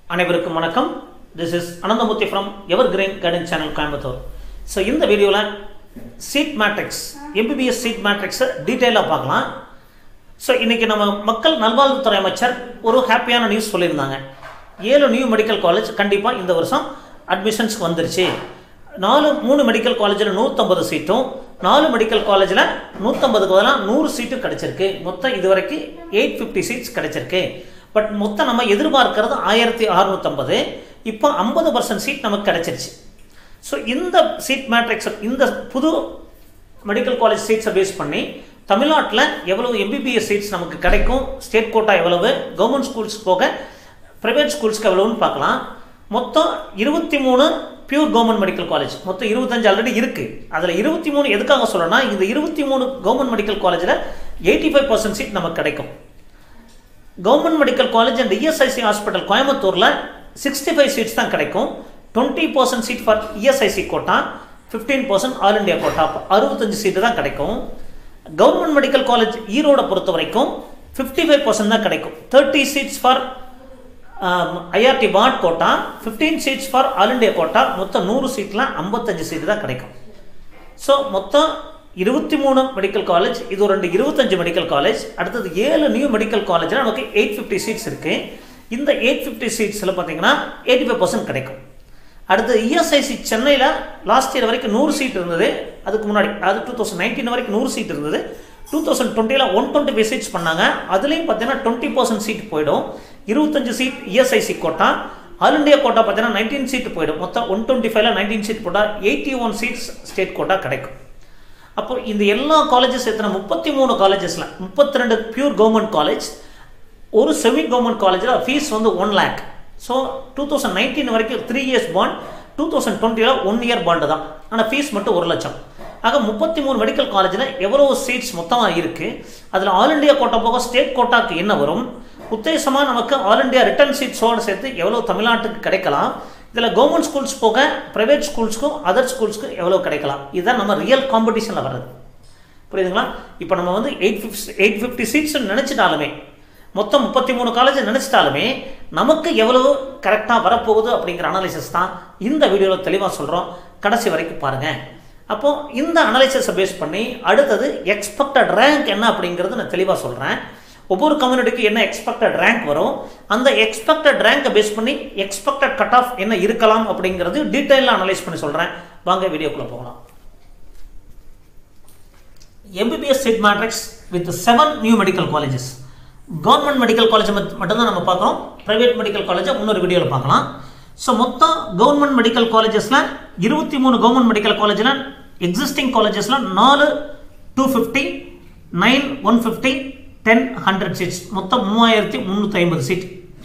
அனைவருக்கும் வணக்கம் this is Ananthamoorthy from evergreen garden channel Coimbatore so இந்த வீடியோவில் சீட் மேட்ரிக்ஸ் எம்பிபிஎஸ் சீட் மேட்ரிக்ஸை டீட்டெயிலாக பார்க்கலாம் ஸோ இன்றைக்கி நம்ம மக்கள் நல்வாழ்வுத்துறை அமைச்சர் ஒரு ஹாப்பியான நியூஸ் சொல்லியிருந்தாங்க ஏழு நியூ மெடிக்கல் காலேஜ் கண்டிப்பாக இந்த வருஷம் அட்மிஷன்ஸ்க்கு வந்துருச்சு நாலு மூணு மெடிக்கல் காலேஜில் நூற்றம்பது சீட்டும் நாலு மெடிக்கல் காலேஜில் நூற்றம்பதுக்கு பதிலாக நூறு சீட்டு கிடச்சிருக்கு மொத்தம் இது வரைக்கும் எயிட் ஃபிஃப்டி சீட்ஸ் கிடச்சிருக்கு பட் மொத்தம் நம்ம எதிர்பார்க்கறது ஆயிரத்தி அறுநூற்றம்பது இப்போ ஐம்பது பர்சன்ட் சீட் நமக்கு கிடச்சிருச்சு ஸோ இந்த சீட் மேட்ரிக்ஸ் இந்த புது மெடிக்கல் காலேஜ் சீட்ஸை பேஸ் பண்ணி தமிழ்நாட்டில் எவ்வளவு எம்பிபிஎஸ் சீட்ஸ் நமக்கு கிடைக்கும் ஸ்டேட் கோட்டா எவ்வளவு கவர்மெண்ட் ஸ்கூல்ஸ் போக ப்ரைவேட் ஸ்கூல்ஸ்க்கு எவ்வளவுன்னு பார்க்கலாம் மொத்தம் இருபத்தி மூணு பியூர் கவர்மெண்ட் மெடிக்கல் காலேஜ் மொத்தம் இருபத்தஞ்சு ஆல்ரெடி இருக்குது அதில் இருபத்தி மூணு எதுக்காக சொல்லணும்னா இந்த இருபத்தி மூணு கவர்மெண்ட் மெடிக்கல் காலேஜில் எயிட்டி ஃபைவ் பர்சன்ட் சீட் நமக்கு கிடைக்கும் government medical college and ESIC hospital கோயம்புத்தூரில் சிக்ஸ்டி ஃபைவ் சீட்ஸ் தான் கிடைக்கும் twenty percent seat for ESIC quota fifteen percent all India quota அறுபத்தஞ்சு சீட்டு தான் கிடைக்கும் கவர்மெண்ட் மெடிக்கல் காலேஜ் ஈரோடை பொறுத்த வரைக்கும் ஃபிஃப்டி ஃபைவ் பர்சன்ட் தான் கிடைக்கும் தேர்ட்டி சீட்ஸ் ஃபார் ஐஆர்டி பாட் quota fifteen seats for all India quota மொத்தம் நூறு சீட்டில் ஐம்பத்தஞ்சு சீட்டு தான் கிடைக்கும் ஸோ மொத்தம் இருபத்தி மூணு மெடிக்கல் காலேஜ் இது ஒரு ரெண்டு இருபத்தஞ்சு மெடிக்கல் காலேஜ் அடுத்தது ஏழு நியூ மெடிக்கல் காலேஜில் நமக்கு எயிட் ஃபிஃப்டி சீட்ஸ் இருக்குது இந்த எயிட் ஃபிஃப்டி சீட்ஸில் பார்த்தீங்கன்னா எயிட்டி ஃபைவ் பர்சன்ட் கிடைக்கும் அடுத்து இஎஸ்ஐசி சென்னையில் லாஸ்ட் இயர் வரைக்கும் நூறு சீட் இருந்தது அதுக்கு முன்னாடி அது டூ தௌசண்ட் நைன்டீன் வரைக்கும் நூறு சீட் இருந்தது டூ தௌசண்ட் டுவெண்ட்டியில் ஒன் டுவெண்ட்டி ஃபைவ் சீட்ஸ் பண்ணாங்க அதுலேயும் பார்த்தீங்கன்னா டுவெண்ட்டி பர்சன்ட் சீட் போயிடும் இருபத்தஞ்சு seat ESIC quota all India quota பார்த்தீங்கன்னா நைன்டீன் சீட் போயிடும் மொத்தம் ஒன் டுவெண்ட்டி ஃபைவ்ல நைன்டீன் சீட் போட்டால் eighty one seats state quota கிடைக்கும் அப்போ இந்த எல்லா காலேஜஸ் எத்தனை முப்பத்தி மூணு காலேஜஸில் முப்பத்தி ரெண்டு பியூர் கவர்மெண்ட் காலேஜ் ஒரு செமி கவர்மெண்ட் காலேஜில் ஃபீஸ் வந்து one lakh so two thousand nineteen வரைக்கும் three years bond two thousand டுவெண்ட்டியில் ஒன் இயர் பாண்டு தான் ஆனால் ஃபீஸ் மட்டும் ஒரு லட்சம் ஆக முப்பத்தி மூணு மெடிக்கல் காலேஜில் எவ்வளோ சீட்ஸ் மொத்தமாக இருக்குது அதில் ஆல் இண்டியா கோட்டா போக ஸ்டேட் கோட்டாக்கு என்ன வரும் உத்தேசமாக நமக்கு ஆல் இண்டியா ரிட்டர்ன் சீட்ஸோடு சேர்த்து எவ்வளோ தமிழ்நாட்டுக்கு கிடைக்கலாம் இதில் கவர்மெண்ட் ஸ்கூல்ஸ் போக ப்ரைவேட் ஸ்கூல்ஸ்க்கும் அதர் ஸ்கூல்ஸ்க்கும் எவ்வளோ கிடைக்கலாம் இதுதான் நம்ம ரியல் காம்படிஷனில் வர்றது புரியுதுங்களா இப்போ நம்ம வந்து eight fifty eight fifty seats நினச்சிட்டாலுமே மொத்தம் முப்பத்தி மூணு காலேஜ் நினச்சிட்டாலுமே நமக்கு எவ்வளவு கரெக்டாக வரப்போகுது அப்படிங்கிற அனாலிசிஸ் தான் இந்த வீடியோவில் தெளிவாக சொல்கிறோம் கடைசி வரைக்கும் பாருங்கள் அப்போ இந்த அனாலிசிஸை பேஸ் பண்ணி அடுத்தது எக்ஸ்பெக்டட் ரேங்க் என்ன அப்படிங்கிறது நான் தெளிவாக சொல்கிறேன் ஒவ்வொரு கம்யூனிட்டிக்கு என்ன எக்ஸ்பெக்டட் ரேங்க் வரும் அந்த எக்ஸ்பெக்டட் ரேங்கை பேஸ் பண்ணி எக்ஸ்பெக்டட் கட் ஆஃப் என்ன இருக்கலாம் அப்படிங்கிறது டீட்டெயிலாக அனலைஸ் பண்ணி சொல்கிறேன் வாங்க வீடியோக்குள்ளே போகலாம் MBBS seat matrix with seven new medical colleges government medical college மட்டும்தான் நம்ம பார்க்குறோம் ப்ரைவேட் மெடிக்கல் காலேஜை இன்னொரு வீடியோவில் பார்க்கலாம் ஸோ மொத்தம் கவர்மெண்ட் மெடிக்கல் காலேஜஸில் இருபத்தி மூணு கவர்மெண்ட் மெடிக்கல் காலேஜில் எக்ஸிஸ்டிங் காலேஜஸில் நாலு two fifty nine one fifty ten hundred seats மொத்தம் மூவாயிரத்தி முந்நூற்றி ஐம்பது சீட்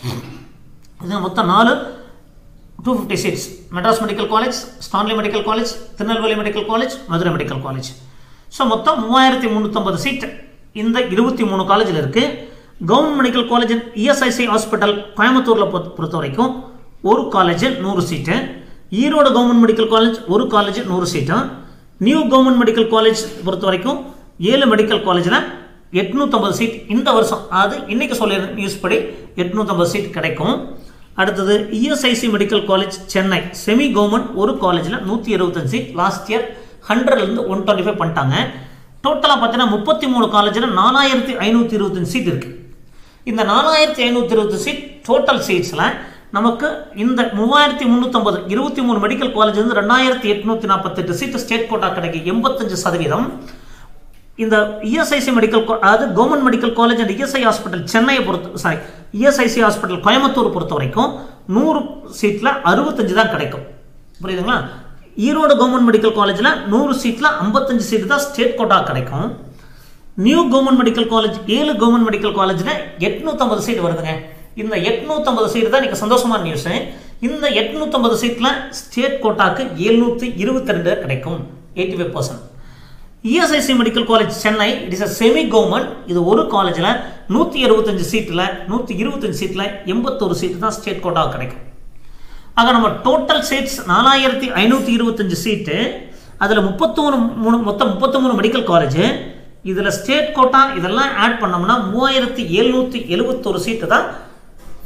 இது மொத்தம் நாலு two fifty seats Madras medical college Stanley medical college Tirunelveli medical college Madurai medical college so மொத்தம் மூவாயிரத்தி முந்நூற்றம்பது சீட் இந்த இருபத்தி மூணு காலேஜில் இருக்குது government medical college ESIC hospital கோயம்புத்தூரில் பொறுத்த வரைக்கும் ஒரு காலேஜ் நூறு seat Erode government medical college ஒரு காலேஜ் நூறு seat new government medical college பொறுத்த வரைக்கும் ஏழு மெடிக்கல் காலேஜில் எட்நூற்றம்பது சீட் இந்த வருஷம் அதாவது இன்னைக்கு சொல்லிய நியூஸ் படி எட்நூற்றம்பது சீட் கிடைக்கும் அடுத்தது ESIC medical college Chennai semi government ஒரு காலேஜில் நூற்றி இருபத்தஞ்சு சீட் லாஸ்ட் இயர் ஹண்ட்ரட்லேருந்து ஒன் டுவெண்ட்டி ஃபைவ் பண்ணிட்டாங்க டோட்டலாக பார்த்தீங்கன்னா முப்பத்தி மூணு காலேஜில் நாலாயிரத்தி ஐநூற்றி இருபத்தஞ்சு சீட் இருக்குது இந்த நாலாயிரத்தி ஐநூற்றி இருபது சீட் டோட்டல் சீட்ஸில் நமக்கு இந்த மூவாயிரத்தி முந்நூற்றம்பது இருபத்தி மூணு மெடிக்கல் காலேஜ் வந்து ரெண்டாயிரத்தி எட்நூற்றி நாற்பத்தெட்டு சீட்டு ஸ்டேட் கோட்டா கிடைக்கும் எண்பத்தஞ்சு சதவீதம் இந்த இஎஸ்ஐசி மெடிக்கல் அதாவது government medical college and ESI hospital சென்னையை பொறுத்த சாரி இஎஸ்ஐசி ஹாஸ்பிட்டல் கோயம்புத்தூர் பொறுத்த வரைக்கும் நூறு சீட்டில் அறுபத்தஞ்சு தான் கிடைக்கும் புரியுதுங்களா ஈரோடு கவர்மெண்ட் மெடிக்கல் காலேஜில் நூறு சீட்டில் ஐம்பத்தஞ்சு சீட்டு தான் ஸ்டேட் கோட்டா கிடைக்கும் நியூ கவர்மெண்ட் மெடிக்கல் காலேஜ் ஏழு கவர்மெண்ட் மெடிக்கல் காலேஜில் எட்நூற்றம்பது சீட் வருதுங்க இந்த எட்நூற்றம்பது சீட் தான் இன்றைக்கி சந்தோஷமான நியூஸு இந்த எட்நூற்றம்பது சீட்டில் ஸ்டேட் கோட்டாக்கு எழுநூற்றி இருபத்தி ரெண்டு கிடைக்கும் eighty five percent ESIC medical college Chennai it is a semi government இது ஒரு காலேஜில் நூற்றி இருபத்தஞ்சு சீட்டில் நூற்றி இருபத்தஞ்சு சீட்டில் எண்பத்தோரு சீட்டு தான் ஸ்டேட் கோட்டாக கிடைக்கும் ஆக நம்ம டோட்டல் சீட்ஸ் நாலாயிரத்தி ஐநூற்றி இருபத்தஞ்சு சீட்டு அதில் முப்பத்தொன்று மூணு மொத்தம் முப்பத்தொன்று மெடிக்கல் காலேஜ் இதில் ஸ்டேட் கோட்டா இதெல்லாம் ஆட் பண்ணோம்னா மூவாயிரத்தி எழுநூற்றி எழுபத்தொரு சீட்டு தான்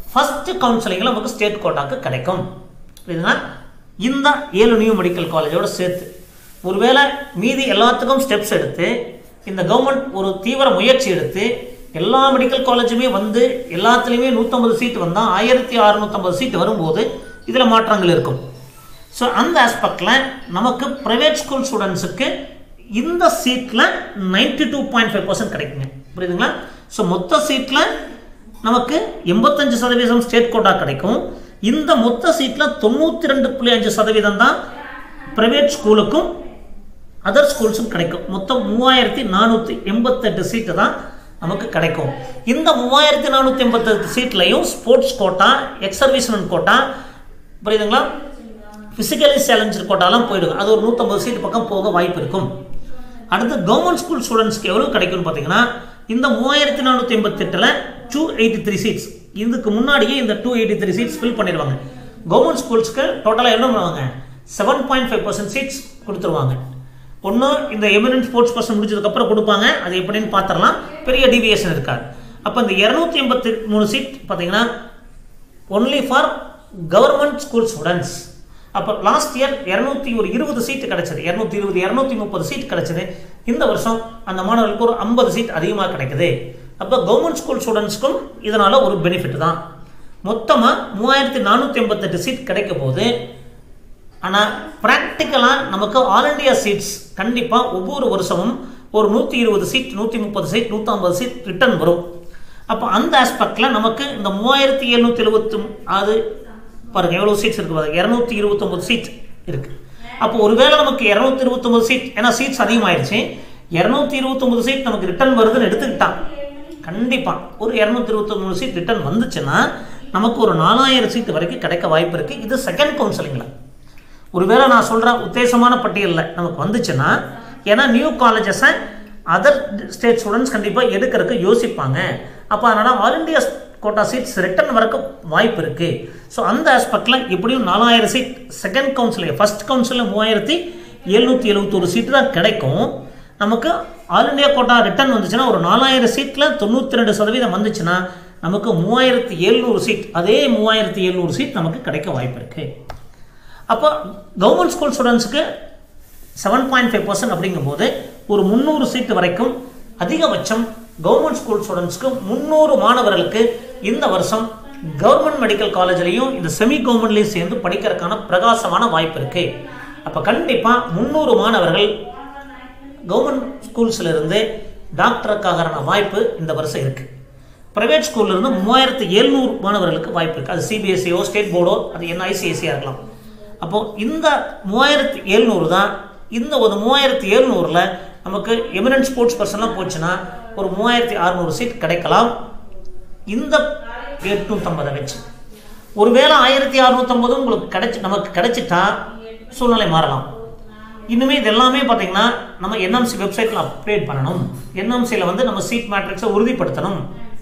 ஃபர்ஸ்ட் கவுன்சிலிங்கில் நமக்கு ஸ்டேட் கோட்டாக்கு கிடைக்கும் புரியுதுங்களா இந்த ஏழு நியூ மெடிக்கல் காலேஜோட சேர்த்து ஒருவேளை மீதி எல்லாத்துக்கும் ஸ்டெப்ஸ் எடுத்து இந்த கவர்மெண்ட் ஒரு தீவிர முயற்சி எடுத்து எல்லா மெடிக்கல் காலேஜுமே வந்து எல்லாத்துலேயுமே நூற்றம்பது சீட் வந்தால் ஆயிரத்தி அறுநூற்றம்பது சீட் வரும்போது இதில் மாற்றங்கள் இருக்கும் ஸோ அந்த ஆஸ்பெக்டில் நமக்கு ப்ரைவேட் ஸ்கூல் ஸ்டூடெண்ட்ஸுக்கு இந்த சீட்டில் ninety two point five percent கிடைக்குங்க புரியுதுங்களா ஸோ மொத்த சீட்டில் நமக்கு எண்பத்தஞ்சு சதவீதம் ஸ்டேட் கோட்டா கிடைக்கும் இந்த மொத்த சீட்டில் தொண்ணூற்றி ரெண்டு புள்ளி அஞ்சு சதவீதம் தான் ப்ரைவேட் ஸ்கூலுக்கும் அதர் ஸ்கூல்ஸும் கிடைக்கும் மொத்தம் மூவாயிரத்தி நானூற்றி எண்பத்தெட்டு சீட்டு தான் நமக்கு கிடைக்கும் இந்த மூவாயிரத்தி நானூற்றி எண்பத்தெட்டு சீட்லையும் sports quota ex serviceman quota புரியுதுங்களா ஃபிசிக்கலி சேலஞ்சு கோட்டாலாம் போயிடும் அது ஒரு நூற்றம்பது சீட் பக்கம் போக வாய்ப்பு இருக்கும் அடுத்து கவர்மெண்ட் ஸ்கூல் ஸ்டூடெண்ட்ஸ்க்கு எவ்வளோ கிடைக்கும்னு பார்த்தீங்கன்னா இந்த மூவாயிரத்தி நானூற்றி எண்பத்தெட்டில் டூ எயிட்டி த்ரீ சீட்ஸ் இதுக்கு முன்னாடியே இந்த two eighty three seats fill பண்ணிடுவாங்க கவர்மெண்ட் ஸ்கூல்ஸ்க்கு டோட்டலாக என்ன பண்ணுவாங்க seven point five percent seats கொடுத்துருவாங்க ஒன்று இந்த எமினன்ட் ஸ்போர்ட்ஸ் பர்சன் முடிச்சதுக்கப்புறம் கொடுப்பாங்க அது எப்படின்னு பார்த்துடலாம் பெரிய டிவியேஷன் இருக்காது அப்போ இந்த இரநூத்தி எண்பத்தி மூணு சீட் பார்த்தீங்கன்னா only for government school students அப்போ லாஸ்ட் இயர் இரநூத்தி ஒரு இருபது சீட்டு கிடைச்சது இரநூத்தி இருபது இரநூத்தி முப்பது சீட் கிடைச்சது இந்த வருஷம் அந்த மாணவர்களுக்கு ஒரு ஐம்பது சீட் அதிகமாக கிடைக்குது அப்போ கவர்மெண்ட் ஸ்கூல் ஸ்டூடெண்ட்ஸ்க்கும் இதனால் ஒரு பெனிஃபிட் தான் மொத்தமாக மூவாயிரத்தி நானூற்றி எண்பத்தெட்டு சீட் கிடைக்க போது ஆனால் ப்ராக்டிக்கலாக நமக்கு ஆல் இண்டியா சீட்ஸ் கண்டிப்பாக ஒவ்வொரு வருஷமும் ஒரு நூற்றி இருபது சீட் நூற்றி முப்பது சீட் நூற்றம்பது சீட் ரிட்டர்ன் வரும் அப்போ அந்த ஆஸ்பெக்டில் நமக்கு இந்த மூவாயிரத்தி எழுநூற்றி எழுபத்தி அது பாருங்க எவ்வளோ சீட்ஸ் இருக்குது பாருங்க இரநூத்தி இருபத்தொம்பது சீட் இருக்குது அப்போ ஒருவேளை நமக்கு இரநூத்தி இருபத்தொம்பது சீட் ஏன்னா சீட்ஸ் அதிகமாயிருச்சு இரநூத்தி இருபத்தொம்பது சீட் நமக்கு ரிட்டர்ன் வருதுன்னு எடுத்துக்கிட்டான் கண்டிப்பாக ஒரு இரநூத்தி இருபத்தொம்பது சீட் ரிட்டர்ன் வந்துச்சுன்னா நமக்கு ஒரு நாலாயிரம் சீட் வரைக்கும் கிடைக்க வாய்ப்பு இருக்குது இது செகண்ட் கவுன்சிலிங்கில் ஒருவேளை நான் சொல்கிற உத்தேசமான பட்டியலில் நமக்கு வந்துச்சுன்னா ஏன்னா நியூ காலேஜஸை அதர் ஸ்டேட் ஸ்டூடெண்ட்ஸ் கண்டிப்பாக எடுக்கிறதுக்கு யோசிப்பாங்க அப்போ அதனால் all India quota seats return வரக்கு வாய்ப்பு இருக்குது ஸோ அந்த ஆஸ்பெக்டில் எப்படியும் நாலாயிரம் சீட் செகண்ட் கவுன்சிலில் ஃபர்ஸ்ட் கவுன்சிலில் மூவாயிரத்தி எழுநூற்றி எழுபத்தொரு சீட்டு தான் கிடைக்கும் நமக்கு ஆல் இண்டியா கோட்டா ரிட்டர்ன் வந்துச்சுன்னா ஒரு நாலாயிரம் சீட்டில் தொண்ணூற்றி ரெண்டு சதவீதம் வந்துச்சுன்னா நமக்கு மூவாயிரத்தி எழுநூறு சீட் அதே மூவாயிரத்தி எழுநூறு சீட் நமக்கு கிடைக்க வாய்ப்பு இருக்குது அப்போ கவர்மெண்ட் ஸ்கூல் ஸ்டூடெண்ட்ஸுக்கு செவன் பாயிண்ட் ஃபைவ் பர்சன்ட் அப்படிங்கும்போது ஒரு முந்நூறு சீட்டு வரைக்கும் அதிகபட்சம் கவர்மெண்ட் ஸ்கூல் ஸ்டூடெண்ட்ஸ்க்கு முந்நூறு மாணவர்களுக்கு இந்த வருஷம் கவர்மெண்ட் மெடிக்கல் காலேஜ்லேயும் இந்த செமி கவர்மெண்ட்லேயும் சேர்ந்து படிக்கிறதுக்கான பிரகாசமான வாய்ப்பு இருக்கு அப்போ கண்டிப்பாக முந்நூறு மாணவர்கள் கவர்மெண்ட் ஸ்கூல்ஸ்ல இருந்து டாக்டருக்கான வாய்ப்பு இந்த வருஷம் இருக்கு பிரைவேட் ஸ்கூல்ல இருந்து மூவாயிரத்து எழுநூறு மாணவர்களுக்கு வாய்ப்பு இருக்கு அது சிபிஎஸ்சியோ ஸ்டேட் போர்டோ அது என்ன ஐசிஐசியாக இருக்கலாம் அப்போ இந்த மூவாயிரத்து எழுநூறு தான் இந்த ஒரு மூவாயிரத்து எழுநூறுல நமக்கு எமினன்ட் ஸ்போர்ட்ஸ் பர்சன்லாம் போச்சுன்னா ஒரு மூவாயிரத்தி அறுநூறு சீட் கிடைக்கலாம் இந்த எட்நூற்றம்பதை வச்சு ஒருவேளை ஆயிரத்தி அறுநூத்தம்பது உங்களுக்கு கிடைச்சி நமக்கு கிடைச்சிட்டா சூழ்நிலை மாறலாம் இன்னுமே இது எல்லாமே பார்த்தீங்கன்னா நம்ம என்எம்சி வெப்சைட்டில் அப்டேட் பண்ணணும் என்எம்சியில் வந்து நம்ம சீட் மேட்ரிக்ஸை உறுதிப்படுத்தணும்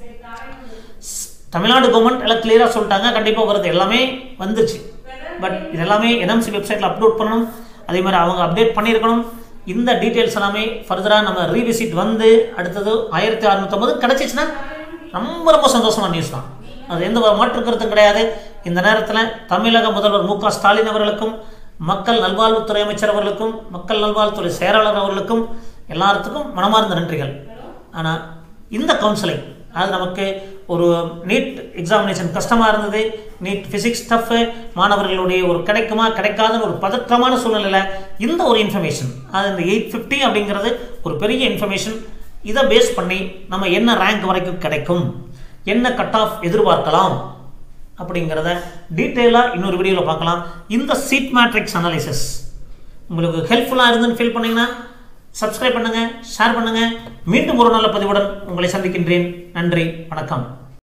ஸ்- தமிழ்நாடு கவர்மெண்ட் எல்லாம் கிளியராக சொல்லிட்டாங்க கண்டிப்பாக வருது எல்லாமே வந்துருச்சு பட் இது எல்லாமே என்எம்சி வெப்சைட்டில் அப்லோட் பண்ணணும் அதே மாதிரி அவங்க அப்டேட் பண்ணியிருக்கணும் இந்த டீட்டெயில்ஸ் எல்லாமே ஃபர்தராக நம்ம ரீவிசிட் வந்து அடுத்தது ஆயிரத்தி அறுநூத்தம்பது கிடச்சிச்சுன்னா ரொம்ப ரொம்ப சந்தோஷமான நியூஸ் தான் அது எந்த ஒரு மாற்று கருத்தும் கிடையாது இந்த நேரத்தில் தமிழக முதல்வர் மு க ஸ்டாலின் அவர்களுக்கும் மக்கள் நல்வாழ்வுத்துறை அமைச்சர் அவர்களுக்கும் மக்கள் நல்வாழ்வுத்துறை செயலாளர் அவர்களுக்கும் எல்லாத்துக்கும் மனமார்ந்த நன்றிகள் ஆனால் இந்த கவுன்சிலிங் அது நமக்கு ஒரு நீட் எக்ஸாமினேஷன் கஷ்டமாக இருந்தது நீட் ஃபிசிக்ஸ் டஃப்பு மாணவர்களுடைய ஒரு கிடைக்குமா கிடைக்காதுன்னு ஒரு பதற்றமான சூழ்நிலையில் இந்த ஒரு இன்ஃபர்மேஷன் அது இந்த எயிட் ஃபிஃப்டி அப்படிங்கிறது ஒரு பெரிய இன்ஃபர்மேஷன் இதை பேஸ் பண்ணி நம்ம என்ன ரேங்க் வரைக்கும் கிடைக்கும் என்ன கட் ஆஃப் எதிர்பார்க்கலாம் அப்படிங்கிறத டீட்டெயிலாக இன்னொரு வீடியோவில் பார்க்கலாம் இந்த சீட் மேட்ரிக்ஸ் அனாலிசிஸ் உங்களுக்கு ஹெல்ப்ஃபுல்லாக இருந்துன்னு ஃபீல் பண்ணீங்கன்னா சப்ஸ்கிரைப் பண்ணுங்கள் ஷேர் பண்ணுங்கள் மீண்டும் ஒரு நல்ல பதிவுடன் உங்களை சந்திக்கின்றேன் நன்றி வணக்கம்